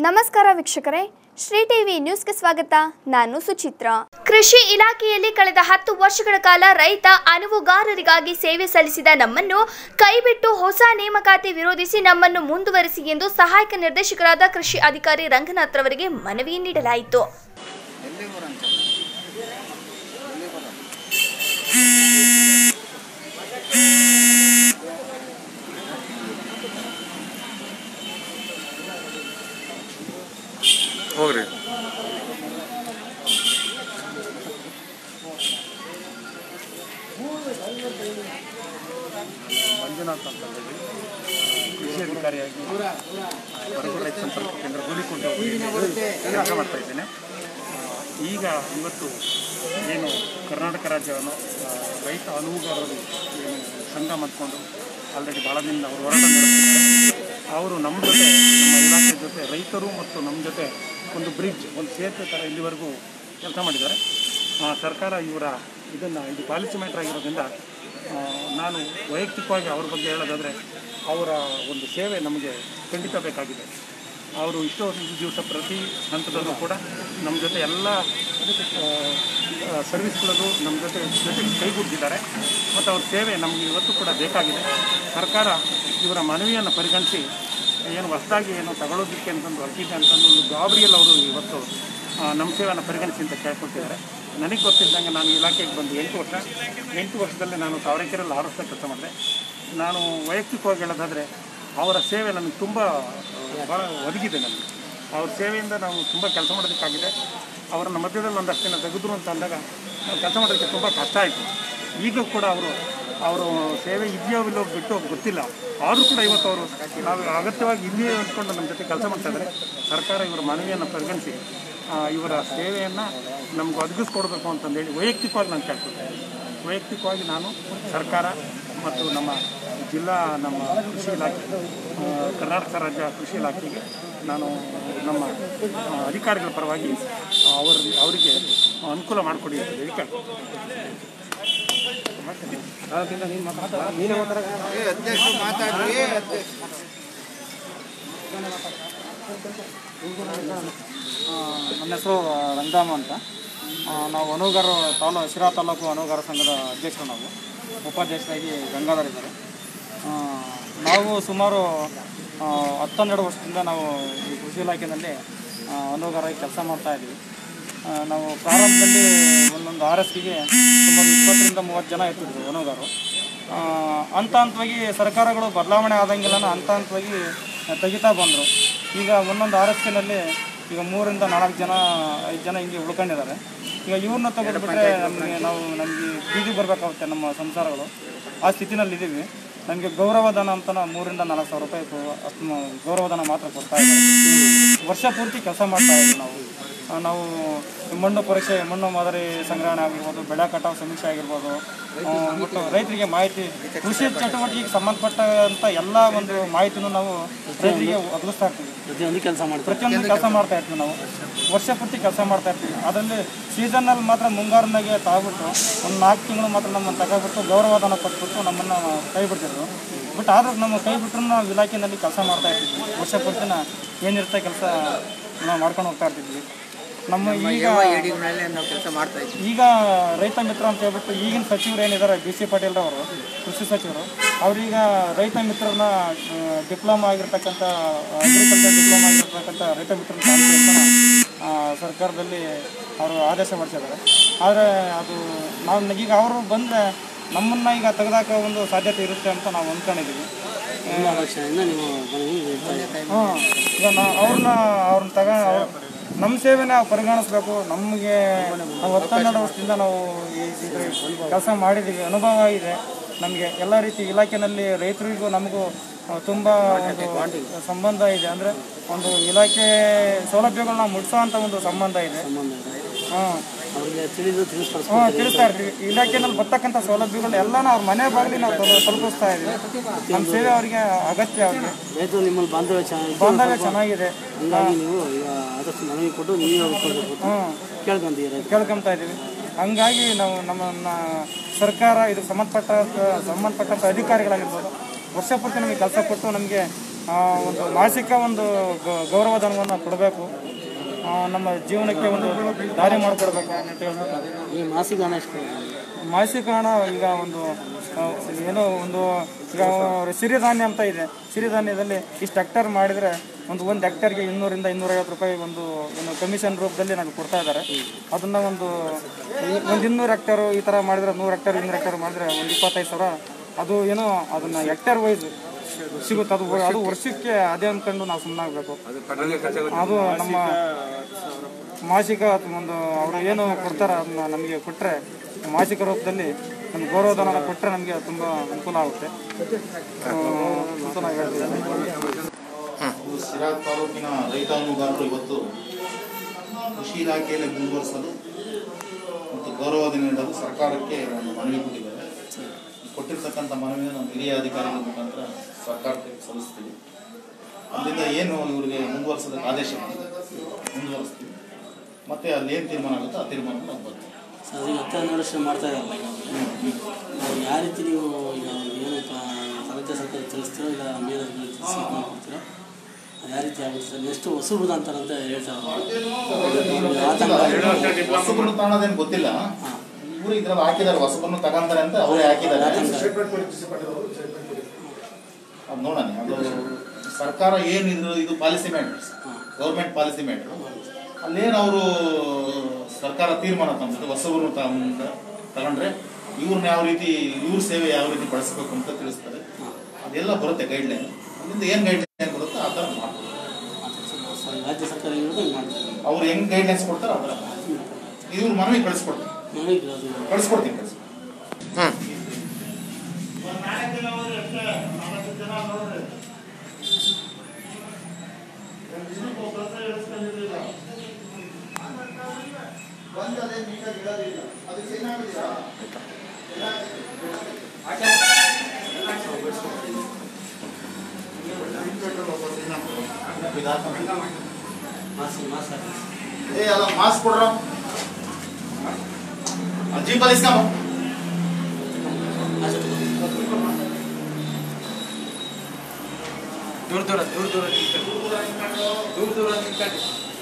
ನಮಸ್ಕಾರ ವೀಕ್ಷಕರೇ ಶ್ರೀ ಟಿವಿ ನ್ಯೂಸ್ಗೆ ಸ್ವಾಗತ ನಾನು ಸುಚಿತ್ರ ಕೃಷಿ ಇಲಾಖೆಯಲ್ಲಿ ಕಳೆದ ಹತ್ತು ವರ್ಷಗಳ ಕಾಲ ರೈತ ಅನುವುಗಾರರಿಗಾಗಿ ಸೇವೆ ಸಲ್ಲಿಸಿದ ನಮ್ಮನ್ನು ಕೈಬಿಟ್ಟು ಹೊಸ ನೇಮಕಾತಿ ವಿರೋಧಿಸಿ ನಮ್ಮನ್ನು ಮುಂದುವರಿಸಿ ಎಂದು ಸಹಾಯಕ ನಿರ್ದೇಶಕರಾದ ಕೃಷಿ ಅಧಿಕಾರಿ ರಂಗನಾಥ್ ರವರಿಗೆ ಮನವಿ ನೀಡಲಾಯಿತು ಎಲ್ಲಿ ಬರಂತ ಎಲ್ಲಿ ಬರ ಹೋಗ್ರಿ ಮಂಜುನಾಥ್ ಅಂತ ಹೇಳಿ ಕೃಷಿ ಅಧಿಕಾರಿಯಾಗಿ ಬಡಗು ರೈತ ಸಂಪರ್ಕ ಕೇಂದ್ರ ಗೋಲಿಕೊಂಡ ಕೆಲಸ ಮಾಡ್ತಾ ಇದ್ದೇನೆ ಈಗ ಇವತ್ತು ಏನು ಕರ್ನಾಟಕ ರಾಜ್ಯವನ್ನು ಆ, ರೈತ ಅನುವುಗಾರರು ಏನು ಸಂಘ ಮಾಡಿಕೊಂಡು ಆಲ್ರೆಡಿ ಭಾಳ ದಿನ ಅವರು ಹೋರಾಟ ನಡೆಸ್ತಿದ್ದಾರೆ ಅವರು ನಮ್ಮ ಜೊತೆ ನಮ್ಮ ಇಲಾಖೆ ಜೊತೆ ರೈತರು ಮತ್ತು ನಮ್ಮ ಜೊತೆ ಒಂದು ಬ್ರಿಡ್ಜ್ ಒಂದು ಸೇತುವೆ ಥರ ಇಲ್ಲಿವರೆಗೂ ಕೆಲಸ ಮಾಡಿದ್ದಾರೆ ಆ, ಸರ್ಕಾರ ಇವರ ಇದನ್ನು ಇದು ಪಾಲಿಸಿ ಮ್ಯಾಟ್ರ್ ಆಗಿರೋದ್ರಿಂದ ಆ, ನಾನು ವೈಯಕ್ತಿಕವಾಗಿ ಅವ್ರ ಬಗ್ಗೆ ಹೇಳೋದಾದರೆ ಅವರ ಒಂದು ಸೇವೆ ನಮಗೆ ಖಂಡಿತ ಬೇಕಾಗಿದೆ ಅವರು ಇಷ್ಟೋ ದಿವಸ ಪ್ರತಿ ಹಂತದಲ್ಲೂ ಕೂಡ ನಮ್ಮ ಜೊತೆ ಎಲ್ಲ ಸರ್ವಿಸ್ಗಳಲ್ಲೂ ನಮ್ಮ ಜೊತೆ ಜೊತೆ ಕೈಗೂಡಿಸಿದ್ದಾರೆ ಮತ್ತು ಅವ್ರ ಸೇವೆ ನಮಗೆ ಇವತ್ತು ಕೂಡ ಬೇಕಾಗಿದೆ ಸರ್ಕಾರ ಇವರ ಮನವಿಯನ್ನು ಪರಿಗಣಿಸಿ ಏನು ಹೊಸದಾಗಿ ಏನು ತಗೊಳ್ಳೋದಕ್ಕೆ ಅಂತಂದು ಅರ್ಜಿಗೆ ಅಂತಂದು ಒಂದು ಗಾಬರಿಯಲ್ಲಿ ಅವರು ಇವತ್ತು ಆ, ನಮ್ಮ ಸೇವೆಯನ್ನು ಪರಿಗಣಿಸಿ ಅಂತ ಕೇಳ್ಕೊಳ್ತಿದ್ದಾರೆ ನನಗೆ ಗೊತ್ತಿದ್ದಂಗೆ ನಾನು ಇಲಾಖೆಗೆ ಬಂದು ಎಂಟು ವರ್ಷ ಎಂಟು ವರ್ಷದಲ್ಲಿ ನಾನು ತಾವರೆಕೆರೆಯಲ್ಲಿ ಆರು ವರ್ಷ ಕೆಲಸ ಮಾಡಿದೆ ನಾನು ವೈಯಕ್ತಿಕವಾಗಿ ಹೇಳೋದಾದರೆ ಅವರ ಸೇವೆ ನನಗೆ ತುಂಬ ಭಾಳ ಒದಗಿದೆ ನನಗೆ ಅವ್ರ ಸೇವೆಯಿಂದ ನಾವು ತುಂಬ ಕೆಲಸ ಮಾಡೋದಕ್ಕಾಗಿದೆ ಅವರನ್ನ ಮಧ್ಯದಲ್ಲಿ ಒಂದಷ್ಟು ದಿನ ತೆಗೆದ್ರು ಅಂತ ಅಂದಾಗ ನಾವು ಕೆಲಸ ಮಾಡೋದಕ್ಕೆ ತುಂಬ ಕಷ್ಟ ಆಯಿತು ಈಗ ಕೂಡ ಅವರು ಅವರು ಸೇವೆ ಇದೆಯೋ ಇಲ್ಲೋ ಬಿಟ್ಟು ಗೊತ್ತಿಲ್ಲ ಆದರೂ ಕೂಡ ಇವತ್ತು ಅವರು ನಾವು ಅಗತ್ಯವಾಗಿ ಇಲ್ಲಿಯೇ ಅಂದ್ಕೊಂಡು ನಮ್ಮ ಜೊತೆ ಕೆಲಸ ಮಾಡ್ತಾ ಇದ್ದಾರೆ ಸರ್ಕಾರ ಇವರ ಮನವಿಯನ್ನು ಪರಿಗಣಿಸಿ ಆ, ಇವರ ಸೇವೆಯನ್ನು ನಮ್ಗೆ ಒದಗಿಸ್ಕೊಡ್ಬೇಕು ಅಂತಂದೇಳಿ ವೈಯಕ್ತಿಕವಾಗಿ ನಾನು ಕೇಳ್ಕೊಳ್ತೇನೆ ವೈಯಕ್ತಿಕವಾಗಿ ನಾನು ಸರ್ಕಾರ ಮತ್ತು ನಮ್ಮ ಜಿಲ್ಲಾ ನಮ್ಮ ಕೃಷಿ ಇಲಾಖೆ ಆ, ಕರ್ನಾಟಕ ರಾಜ್ಯ ಕೃಷಿ ಇಲಾಖೆಗೆ ನಾನು ನಮ್ಮ ಆ, ಅಧಿಕಾರಿಗಳ ಪರವಾಗಿ ಅವರ ಅವರಿಗೆ ಅನುಕೂಲ ಮಾಡಿಕೊಡಿ ಅಂತ ಹೇಳಿ ಕೇಳ್ಕೊಳ್ತೀನಿ ಏ ಅಧ್ಯಕ್ಷರು ಮಾತಾಡ್ರಿ ಅಧ್ಯಕ್ಷ ಆ, ನನ್ನ ಹೆಸರು ರಂಗರಾಮ ಅಂತ ಆ, ನಾವು ಅನುಗಾರ ತಾಲೂ ಶಿರಾ ತಾಲೂಕು ಅನುಗಾರ ಸಂಘದ ಅಧ್ಯಕ್ಷರು ನಾವು ಉಪಾಧ್ಯಕ್ಷರಾಗಿ ಗಂಗಾಧರ್ ಇದ್ದಾರೆ ಆ, ನಾವು ಸುಮಾರು ಆ, ಹತ್ತನ್ನೆರಡು ವರ್ಷದಿಂದ ನಾವು ಈ ಕೃಷಿ ಇಲಾಖೆಯಲ್ಲಿ ಆ, ಅನುಗಾರಾಗಿ ಕೆಲಸ ಮಾಡ್ತಾ ಇದ್ದೀವಿ ಆ, ನಾವು ಪ್ರಾರಂಭದಲ್ಲಿ ಒಂದೊಂದು ಆರ್ ಎಸ್ ಪಿಗೆ ಸುಮಾರು ಇಪ್ಪತ್ತರಿಂದ ಮೂವತ್ತು ಜನ ಇರ್ತಿದ್ರು ಅನುಗಾರರು ಆ, ಹಂತ ಹಂತವಾಗಿ ಸರ್ಕಾರಗಳು ಬದಲಾವಣೆ ಆದಂಗೆಲ್ಲ ಹಂತ ಹಂತವಾಗಿ ತೆಗಿತಾ ಬಂದರು ಈಗ ಒಂದೊಂದು ಆರ್ ಎಸ್ ಪಿನಲ್ಲಿ ಈಗ ಮೂರಿಂದ ನಾಲ್ಕು ಜನ ಐದು ಜನ ಹಿಂಗೆ ಉಳ್ಕೊಂಡಿದ್ದಾರೆ ಈಗ ಇವ್ರನ್ನ ತೆಗೆದುಬಿಟ್ರೆ ನಮಗೆ ನಾವು ನಮಗೆ ಬೀದಿ ಬರಬೇಕಾಗುತ್ತೆ ನಮ್ಮ ಸಂಸಾರಗಳು ಆ ಸ್ಥಿತಿನಲ್ಲಿ ಇದ್ದೀವಿ ನಮಗೆ ಗೌರವಧನ ಅಂತ ನಾವು ಮೂರಿಂದ ನಾಲ್ಕು ಸಾವಿರ ರೂಪಾಯಿ ಕೊ- ಅಷ್ಟು ಮ- ಗೌರವಧನ ಮಾತ್ರ ಕೊಡ್ತಾ ಇದ್ದಾರೆ ವರ್ಷ ಪೂರ್ತಿ ಕೆಲಸ ಮಾಡ್ತಾ ಇದ್ದೀವಿ ನಾವು ಆ, ನಾವು ಮಣ್ಣು ಪರೀಕ್ಷೆ ಮಣ್ಣು ಮಾದರಿ ಸಂಗ್ರಹಣೆ ಆಗಿರ್ಬೋದು ಬೆಳೆ ಕಟಾವು ಸಮೀಕ್ಷೆ ಆಗಿರ್ಬೋದು ಆ, ಮತ್ತು ರೈತರಿಗೆ ಮಾಹಿತಿ ಕೃಷಿ ಚಟುವಟಿಕೆಗೆ ಸಂಬಂಧಪಟ್ಟಂಥ ಎಲ್ಲ ಒಂದು ಮಾಹಿತಿನೂ ನಾವು ರೈತರಿಗೆ ಒದಗಿಸ್ತಾ ಇರ್ತೀವಿ ಪ್ರತಿಯೊಂದು ಕೆಲಸ ಮಾಡ್ತಾರೆ ಪ್ರತಿಯೊಂದು ಕೆಲಸ ಮಾಡ್ತಾ ಇರ್ತೀವಿ ನಾವು ವರ್ಷ ಪೂರ್ತಿ ಕೆಲಸ ಮಾಡ್ತಾ ಇರ್ತೀವಿ ಅದರಲ್ಲಿ ಸೀಸನ್ನಲ್ಲಿ ಮಾತ್ರ ಮುಂಗಾರಿನಾಗೆ ತಗೊಬಿಟ್ಟು ಒಂದು ನಾಲ್ಕು ತಿಂಗಳು ಮಾತ್ರ ನಮ್ಮನ್ನು ತಗೊಬಿಟ್ಟು ಗೌರವಧನ ಕೊಟ್ಬಿಟ್ಟು ನಮ್ಮನ್ನು ಕೈ ಬಿಡ್ತಿದ್ರು ಬಟ್ ಆದರೂ ನಮ್ಮ ಕೈ ಬಿಟ್ಟರು ನಾವು ಇಲಾಖೆಯಲ್ಲಿ ಕೆಲಸ ಮಾಡ್ತಾ ಇರ್ತಿದ್ವಿ ವರ್ಷ ಪೂರ್ತಿನ ಏನಿರುತ್ತೆ ಕೆಲಸ ನಾವು ಮಾಡ್ಕೊಂಡು ಹೋಗ್ತಾ ಇರ್ತಿದ್ವಿ ನಮ್ಮ ಈಗ ಎಡಿಗಳಲ್ಲಿ ನಾವು ಕೆಲಸ ಮಾಡ್ತಾ ಇದ್ದೀವಿ ಈಗ ರೈತ ಮಿತ್ರ ಅಂತ ಹೇಳ್ಬಿಟ್ಟು ಈಗಿನ ಸಚಿವರು ಏನಿದ್ದಾರೆ ಬಿ ಸಿ ಪಾಟೀಲ್ ಅವರು ಕೃಷಿ ಸಚಿವರು ಅವ್ರೀಗ ರೈತ ಮಿತ್ರರನ್ನ ಡಿಪ್ಲೊಮಾ ಆಗಿರ್ತಕ್ಕಂಥ ಅಗ್ರಿಕಲ್ಚರ್ ಡಿಪ್ಲೊಮಾ ಆಗಿರ್ತಕ್ಕಂಥ ರೈತ ಮಿತ್ರನ ಕಾಣಿಸಿ ಅಂತ ಆ, ಸರ್ಕಾರದಲ್ಲಿ ಅವರು ಆದೇಶ ಮಾಡಿಸಿದ್ದಾರೆ ಆದರೆ ಅದು ನಾವು ಈಗ ಅವರು ಬಂದರೆ ನಮ್ಮನ್ನು ಈಗ ತೆಗೆದಾಕ ಒಂದು ಸಾಧ್ಯತೆ ಇರುತ್ತೆ ಅಂತ ನಾವು ಅಂದ್ಕೊಂಡಿದ್ದೀವಿ ಲಕ್ಷದಿಂದ ನೀವು ಮನೆಗೆ ಇರ್ತಾ ಇದ್ದೀರಿ. ಹಾಂ ಈಗ ನಾ ಅವ್ರನ್ನ ಅವ್ರನ್ನ ತಗ ನಮ್ಮ ಸೇವೆನ ನಾವು ಪರಿಗಣಿಸ್ಬೇಕು ನಮಗೆ ನಾವು ಹತ್ತನ್ನೆರಡು ವರ್ಷದಿಂದ ನಾವು ಕೆಲಸ ಮಾಡಿದ್ದೀವಿ ಅನುಭವ ಇದೆ ನಮಗೆ ಎಲ್ಲ ರೀತಿ ಇಲಾಖೆನಲ್ಲಿ ರೈತರಿಗೂ ನಮಗೂ ಆ, ತುಂಬ ಒಂದು ಸಂಬಂಧ ಇದೆ ಅಂದರೆ ಒಂದು ಇಲಾಖೆ ಸೌಲಭ್ಯಗಳನ್ನ ಮುಟ್ಸೋವಂಥ ಒಂದು ಸಂಬಂಧ ಇದೆ ಹಾಂ ಅವ್ರಿಗೆ ತಿಳಿದು ತಿಳಿಸ್ಪಡಿಸ್ ಹಾಂ ತಿಳಿಸ್ತಾ ಇರ್ತೀವಿ ಇಲಾಖೆನಲ್ಲಿ ಬರ್ತಕ್ಕಂಥ ಸೌಲಭ್ಯಗಳು ಎಲ್ಲನೂ ಅವ್ರ ಮನೆ ಬಾಗಿಲಿ ನಾವು ತಲುಪ- ತಲುಪಿಸ್ತಾ ಇದ್ದೀವಿ ನಮ್ಮ ಸೇವೆ ಅವರಿಗೆ ಅಗತ್ಯ ಅವ್ರಿಗೆ ರೈತರು ನಿಮ್ಮಲ್ಲಿ ಬಾಂಧವ್ಯ ಚೆನ್ನಾಗಿ ಬಾಂಧವ್ಯ ಚೆನ್ನಾಗಿದೆ ಹಂಗಾಗಿ ನೀವು ಈಗ ಆದಷ್ಟು ಮನವಿ ಕೊಟ್ಟು ನೀವೇ ಉಳ್ಕೊಳ್ಬೇಕು ಹ್ಞೂ ಕೇಳ್ಕೊಂತೀವಿ ರೈತ ಕೇಳ್ಕೊತಾ ಇದ್ದೀವಿ ಹಂಗಾಗಿ ನಾವು ನಮ್ಮನ್ನ ಸರ್ಕಾರ ಇದಕ್ಕೆ ಸಂಬಂಧಪಟ್ಟ ಸಂಬಂಧಪಟ್ಟಂಥ ಅಧಿಕಾರಿಗಳಾಗಿರ್ಬೋದು ವರ್ಷ ಪೂರ್ತಿ ನಮಗೆ ಕೆಲಸ ಕೊಟ್ಟು ನಮಗೆ ಆ, ಒಂದು ಮಾಸಿಕ ಒಂದು ಗ- ಗೌರವಧನವನ್ನು ಕೊಡಬೇಕು ಆ, ನಮ್ಮ ಜೀವನಕ್ಕೆ ಒಂದು ದಾರಿ ಮಾಡಿಕೊಡ್ಬೇಕು ಅಂತ ಹೇಳ್ಬಿಟ್ಟು ಈ ಮಾಸಿಕ ಹಣ ಎಷ್ಟು ಮಾಸಿಕ ಹಣ ಈಗ ಒಂದು ಆ, ಏನೋ ಒಂದು ಈಗ ಸಿರಿಧಾನ್ಯ ಅಂತ ಇದೆ ಸಿರಿಧಾನ್ಯದಲ್ಲಿ ಇಷ್ಟು ಹೆಕ್ಟರ್ ಮಾಡಿದರೆ ಒಂದು ಒಂದು ಹೆಕ್ಟರ್ಗೆ ಇನ್ನೂರಿಂದ ಇನ್ನೂರೈವತ್ತು ರೂಪಾಯಿ ಒಂದು ಏನು ಕಮಿಷನ್ ರೂಪದಲ್ಲಿ ನಮಗೆ ಕೊಡ್ತಾ ಇದ್ದಾರೆ ಅದನ್ನು ಒಂದು ಒಂದು ಇನ್ನೂರು ಹೆಕ್ಟರು ಈ ಥರ ಮಾಡಿದರೆ ನೂರು ಹೆಕ್ಟರ್ ಇನ್ನೂರು ಹೆಕ್ಟರ್ ಮಾಡಿದರೆ ಒಂದು ಇಪ್ಪತ್ತೈದು ಸಾವಿರ ಅದು ಏನೋ ಅದನ್ನು ಹೆಕ್ಟರ್ ವೈಸ್ ಸಿಗುತ್ತೆ ಅದು ಅದು ವರ್ಷಕ್ಕೆ ಅದೇ ಅಂದ್ಕೊಂಡು ನಾವು ಸುಮ್ಮನಾಗಬೇಕು ಅದು ನಮ್ಮ ಮಾಸಿಕ ಅಥವಾ ಒಂದು ಅವರು ಏನು ಕೊಡ್ತಾರೆ ಅದನ್ನ ನಮಗೆ ಕೊಟ್ಟರೆ ಮಾಸಿಕ ರೂಪದಲ್ಲಿ ನಮ್ಗೆ ಗೌರವಧನ ಕೊಟ್ಟರೆ ನಮಗೆ ತುಂಬ ಅನುಕೂಲ ಆಗುತ್ತೆ ಆ, ಅಂತ ನಾವು ಹೇಳ್ತೀವಿ ಸಿರಾ ತಾಲೂಕಿನ ರೈತಾನುಗಾರರು ಇವತ್ತು ಕೃಷಿ ಇಲಾಖೆಯಲ್ಲಿ ಮುಂದುವರಿಸಲು ಮತ್ತು ಗೌರವಧನ ನೀಡಲು ಸರ್ಕಾರಕ್ಕೆ ಒಂದು ಮನವಿ ಕೊಟ್ಟಿದ್ದಾರೆ ಕೊಟ್ಟಿರ್ತಕ್ಕಂಥ ಮನವಿಯನ್ನು ನಮ್ಮ ಹಿರಿಯ ಅಧಿಕಾರಿಗಳ ಮುಖಾಂತರ ಸರ್ಕಾರಕ್ಕೆ ಸಲ್ಲಿಸ್ತೀವಿ ಅಲ್ಲಿಂದ ಏನು ಇವರಿಗೆ ಮುಂದುವರಿಸೋದಕ್ಕೆ ಆದೇಶ ಮಾಡಿದೆ ಮುಂದುವರಿಸ್ತೀವಿ ಮತ್ತು ಅಲ್ಲಿ ಏನು ತೀರ್ಮಾನ ಆಗುತ್ತೋ ಆ ತೀರ್ಮಾನ ನಾವು ಬರ್ತೀವಿ ಸರ್ ಈಗ ಹತ್ತು ಹನ್ನೆರಡು ವರ್ಷ ಮಾಡ್ತಾ ಇರಲ್ಲ ಈಗ ಯಾವ ರೀತಿ ನೀವು ಈಗ ಏನು ಪ- ರಾಜ್ಯ ಸರ್ಕಾರ ತಿಳಿಸ್ತೀರೋ ಇಲ್ಲ ಮೇಲೆ ತಿಳಿಸಿ ಮಾಡ್ಕೊಡ್ತೀರೋ ಅದು ಯಾವ ರೀತಿ ಆಗುತ್ತೆ ಸರ್ ನೆಕ್ಸ್ಟ್ ಹೊಸಬ್ರು ಅಂತಾರಂತ ಹೇಳ್ತಾರೆ ಆತಂಕ ಹೊಸಬನ್ನು ತಾಣೋದೇನು ಗೊತ್ತಿಲ್ಲ ಇವರು ಇದ್ರಲ್ಲಿ ಹಾಕಿದ್ದಾರೆ ಹೊಸಬನ್ನು ತಗೊಂತಾರೆ ಅಂತ ಅವರೇ ಹಾಕಿದ್ದಾರೆ ಅದು ನೋಡೋಣ ಅದು ಸರ್ಕಾರ ಏನಿದ್ರು ಇದು policy matters government policy matter ಅಲ್ಲೇನು ಅವರು ಸರ್ಕಾರ ತೀರ್ಮಾನ ತಗೊಂಡು ಹೊಸಬರು ತಗೊಂಡ್ರೆ ಇವ್ರನ್ನ ಯಾವ ರೀತಿ ಇವ್ರ ಸೇವೆ ಯಾವ ರೀತಿ ಬಳಸಬೇಕು ಅಂತ ತಿಳಿಸ್ತಾರೆ ಅದೆಲ್ಲ ಬರುತ್ತೆ ಗೈಡ್ಲೈನ್ ಅಲ್ಲಿಂದ ಏನು ಗೈಡ್ಲೈನ್ ಬರುತ್ತೋ ಆ ಥರ ಮಾಡ್ತಾರೆ ಸರ್ ರಾಜ್ಯ ಸರ್ಕಾರ ಹೇಳೋದು ಹಿಂಗೆ ಮಾಡ್ತಾರೆ ಅವ್ರು ಹೆಂಗ್ ಗೈಡ್ಲೈನ್ಸ್ ಕೊಡ್ತಾರೋ ಆ ಥರ ಇವ್ರ ಮನವಿ ಕಳಿಸ್ಕೊಡ್ತೀನಿ ನೋಡಿ ಅದು ಕಳಿಸ್ಕೊಡ್ತೀನಿ ಕಳಿಸ್ಕೊಡ್ತೀನಿ ಮಾಸ ಮಾಸ ಏ ಅಲ್ಲ ಮಾಸ್ಕ್ ಕೊಡ್ರ ಜೀಪಲ್ಲಿ ಇಸ್ಕೊಂಬ ದೂರ ದೂರ ದೂರ ದೂರ ದೂರ ದೂರ ನಿಂತ್ಕೊಳ್ಳಿ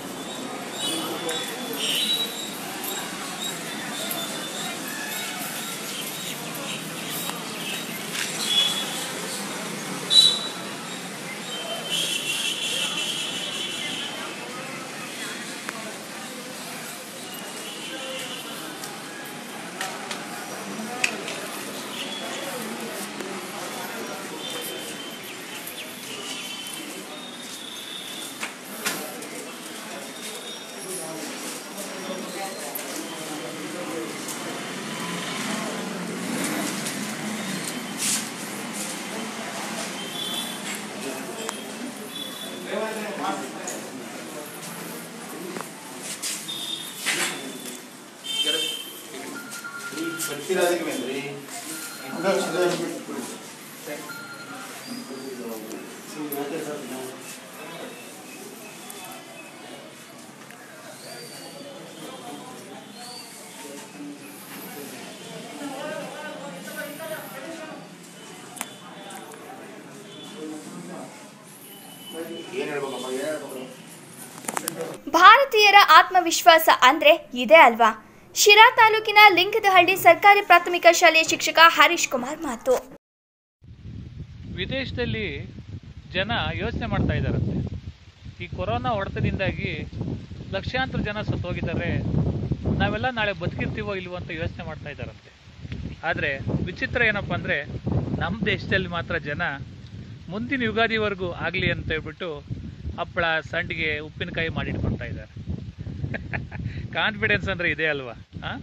ಏನ್ ಹೇಳ್ಬೇಕಪ್ಪ ಏನ್ ಹೇಳ್ಬೇಕು ಭಾರತೀಯರ ಆತ್ಮವಿಶ್ವಾಸ ಅಂದ್ರೆ ಇದೇ ಅಲ್ವಾ ಶಿರಾ ತಾಲೂಕಿನ ಲಿಂಗದಹಳ್ಳಿ ಸರ್ಕಾರಿ ಪ್ರಾಥಮಿಕ ಶಾಲೆಯ ಶಿಕ್ಷಕ ಹರೀಶ್ ಕುಮಾರ್ ಮಾತು ವಿದೇಶದಲ್ಲಿ ಜನ ಯೋಚನೆ ಮಾಡ್ತಾ ಇದ್ದಾರಂತೆ ಈ ಕೊರೋನಾ ಹೊಡೆತದಿಂದಾಗಿ ಲಕ್ಷಾಂತರ ಜನ ಸತ್ತೋಗಿದ್ದಾರೆ ನಾವೆಲ್ಲ ನಾಳೆ ಬದುಕಿರ್ತೀವೋ ಇಲ್ವೋ ಅಂತ ಯೋಚನೆ ಮಾಡ್ತಾ ಇದ್ದಾರಂತೆ ಆದರೆ ವಿಚಿತ್ರ ಏನಪ್ಪ ಅಂದರೆ ನಮ್ಮ ದೇಶದಲ್ಲಿ ಮಾತ್ರ ಜನ ಮುಂದಿನ ಯುಗಾದಿವರೆಗೂ ಆಗಲಿ ಅಂತ ಹೇಳ್ಬಿಟ್ಟು ಹಪ್ಪಳ ಸಂಡಿಗೆ ಉಪ್ಪಿನಕಾಯಿ ಮಾಡಿಟ್ಕೊಳ್ತಾ ಇದ್ದಾರೆ ಕಾನ್ಫಿಡೆನ್ಸ್ ಅಂದರೆ ಇದೆ ಅಲ್ವಾ ಹಾಂ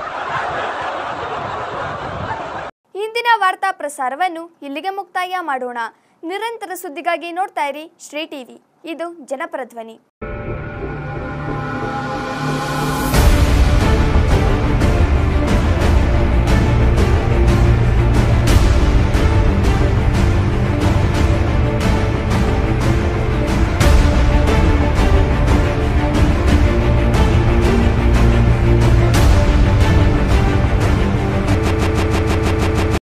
ಇಂದಿನ ವಾರ್ತಾ ಪ್ರಸಾರವನ್ನು ಇಲ್ಲಿಗೆ ಮುಕ್ತಾಯ ಮಾಡೋಣ ನಿರಂತರ ಸುದ್ದಿಗಾಗಿ ನೋಡ್ತಾ ಇರಿ ಶ್ರೀ ಟಿವಿ ಇದು ಜನಪರ ಧ್ವನಿ